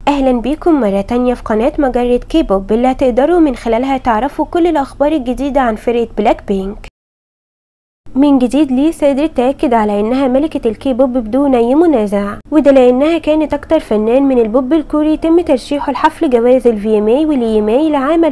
اهلا بيكم مرة تانية في قناة مجرة كيبوب اللي هتقدروا من خلالها تعرفوا كل الاخبار الجديدة عن فرقة بلاك بينك من جديد ليسا قدرت تأكد على إنها ملكة الكيبوب بدون أي منازع وده لأنها كانت أكتر فنان من البوب الكوري تم ترشيحه لحفل جوائز الفي ام اي والاي ام اي لعام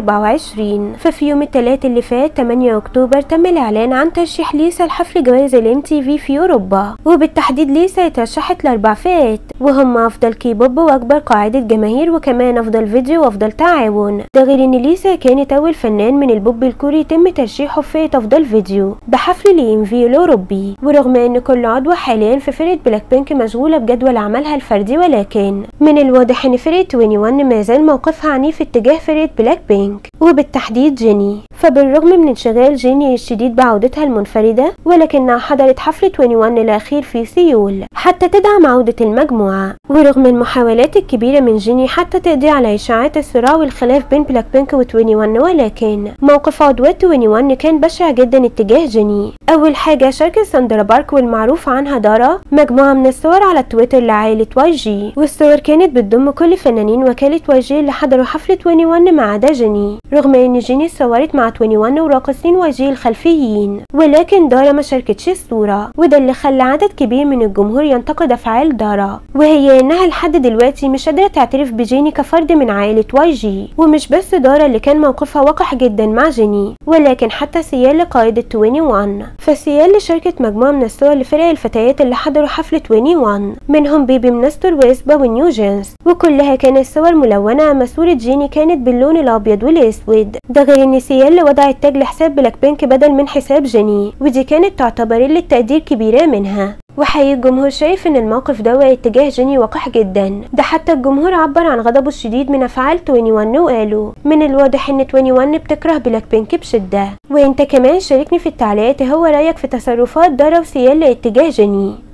2024 ففي يوم الثلاث اللي فات 8 أكتوبر تم الإعلان عن ترشيح ليسا لحفل جوائز الام تي في في أوروبا وبالتحديد ليسا اترشحت لأربع فئات وهم أفضل كيبوب وأكبر قاعدة جماهير وكمان أفضل فيديو وأفضل تعاون ده غير إن ليسا كانت أول فنان من البوب الكوري تم ترشيحه في فئة أفضل فيديو بحفل حفل الإنفي الأوروبي ورغم أن كل عضو حاليا في فرقة بلاك بينك مشغولة بجدول عملها الفردي ولكن من الواضح أن فرقة 21 ما زال موقفها عنيف اتجاه فرقة بلاك بينك وبالتحديد جيني فبالرغم من انشغال جيني الشديد بعودتها المنفردة ولكنها حضرت حفل 21 الأخير في سيول حتى تدعم عودة المجموعة ورغم المحاولات الكبيرة من جيني حتى تقضي على إشاعات الصراع والخلاف بين بلاك بينك و 21 ولكن موقف عضوات 21 كان بشع جدا اتجاه جيني أول حاجة شركة ساندرا بارك والمعروف عنها دارا مجموعة من الصور على تويتر لعائلة واي جي والصور كانت بتضم كل فنانين وكالة واي جي اللي حضروا حفلة 21 ما عدا جيني رغم ان جيني اتصورت مع 21 وراقصين واي جي الخلفيين ولكن دارا ما شاركتش الصورة وده اللي خلى عدد كبير من الجمهور ينتقد افعال دارا وهي انها لحد دلوقتي مش قادرة تعترف بجيني كفرد من عائلة واي جي ومش بس دارا اللي كان موقفها وقح جدا مع جيني ولكن حتى سيال قائدة 21 فسيال شاركت مجموعة من الصور لفرق الفتيات اللي حضروا حفلة 21 منهم بيبي منستر وإسبا ونيو جينز وكلها كانت صور ملونة أما صورة جيني كانت باللون الأبيض والأسود ده غير إن سيال وضعت تاج لحساب بلاك بينك بدل من حساب جيني ودي كانت تعتبر قلة تقدير كبيرة منها وحقيقي الجمهور شايف ان الموقف ده اتجاه جيني وقح جدا ده حتى الجمهور عبر عن غضبه الشديد من افعال 21 وقالوا من الواضح ان 21 بتكره بلاك بينك بشده وانت كمان شاركني في التعليقات هو رايك في تصرفات دارا وسيال لاتجاه جيني